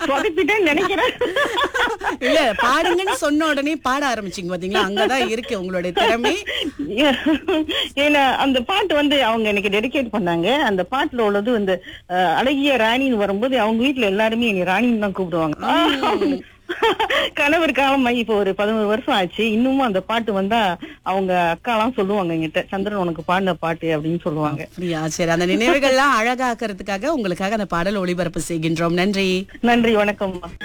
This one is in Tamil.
சொதப்பிட்டேன்னு நினைக்கிறேன் இல்ல பாடுங்கன்னு சொன்ன உடனே பாட ஆரம்பிச்சீங்க பாத்தீங்களா அங்கதான் இருக்கு உங்களுடைய திறமை ஏன்னா அந்த பாட்டு வந்து அவங்க எனக்கு டெடிகேட் பண்ணாங்க அந்த பாட்டுல உள்ளது வந்து அஹ், அழகிய ராணின்னு வரும்போது அவங்க வீட்ல எல்லாருமே என்னை ராணின்னு தான் கூப்பிடுவாங்க கணவர் காலமாகி இப்போ ஒரு பதினோரு வருஷம் ஆச்சு இன்னமும் அந்த பாட்டு வந்தா அவங்க அக்காலாம் சொல்லுவாங்க என்கிட்ட சந்திரன் உனக்கு பாடின பாட்டு அப்படின்னு சொல்லுவாங்க அப்படியா சரி அந்த நினைவுகள்லாம் அழகாக்குறதுக்காக உங்களுக்காக அந்த பாடல் ஒளிபரப்பு செய்கின்றோம் நன்றி நன்றி வணக்கம்